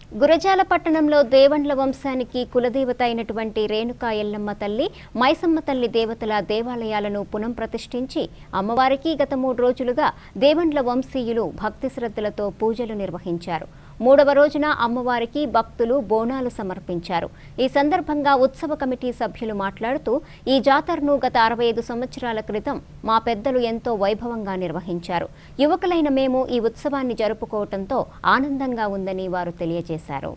గురజాల పట్టణంలో దేవండ్ల వంశానికి కులదేవత అయినటువంటి రేణుకా ఎల్లమ్మ తల్లి మైసమ్మ తల్లి దేవతల దేవాలయాలను పునఃప్రతిష్ఠించి అమ్మవారికి గత మూడు రోజులుగా దేవండ్ల వంశీయులు భక్తి శ్రద్ధలతో పూజలు నిర్వహించారు మూడవ రోజున అమ్మవారికి భక్తులు బోనాలు సమర్పించారు ఈ సందర్భంగా ఉత్సవ కమిటీ సభ్యులు మాట్లాడుతూ ఈ జాతరను గత అరవై ఐదు సంవత్సరాల క్రితం మా పెద్దలు ఎంతో వైభవంగా నిర్వహించారు యువకులైన మేము ఈ ఉత్సవాన్ని జరుపుకోవటంతో ఆనందంగా ఉందని వారు తెలియజేశారు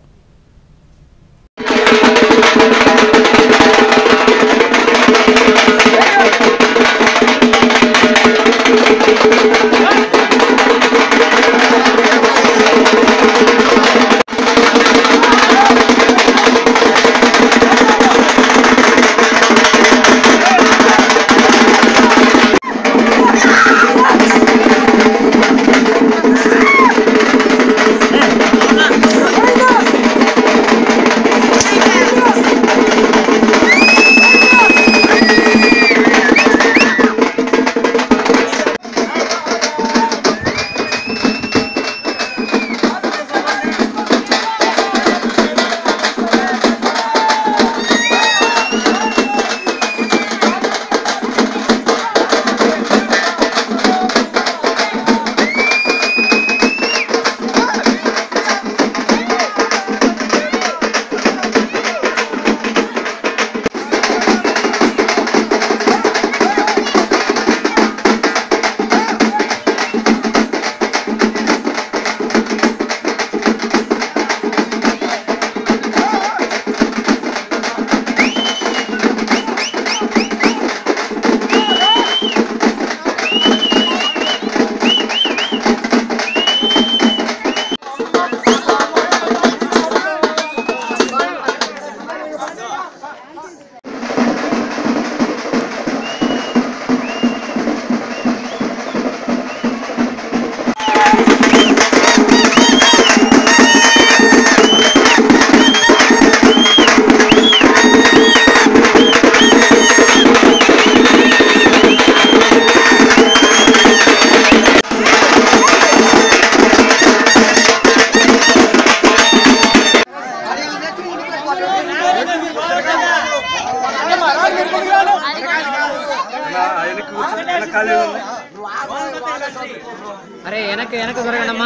అరే వెనక వెనక జరగండమ్మా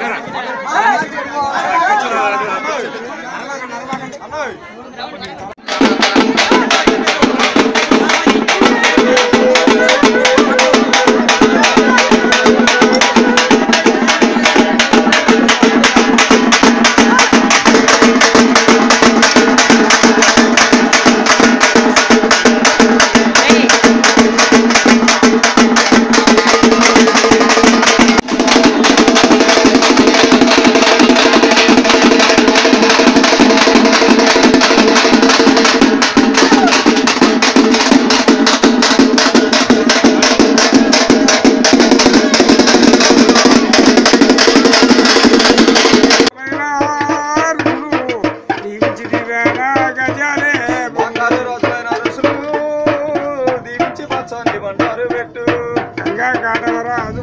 బంగారు రోజులైన ఋషులు దీవించి పచ్చని బండారు పెట్టు గంగా కాటవరాజు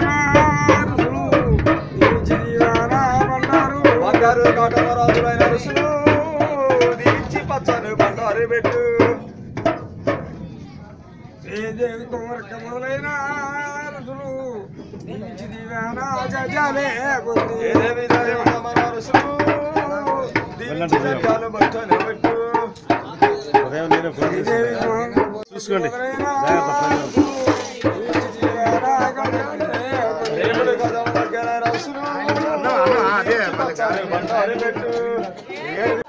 బంగారు కాటవరాజులైన ఋషులు దీవించి పచ్చని బండారు పెట్టు శ్రీదేవి కుమార్క మొదలైన ఋషులు దీవించి దీవాన గజాలే ఏ దేవి దేవతమన ఋషులు దీవించి గజాలు బట్టలు పెట్టు చూసుకోండి పెట్టు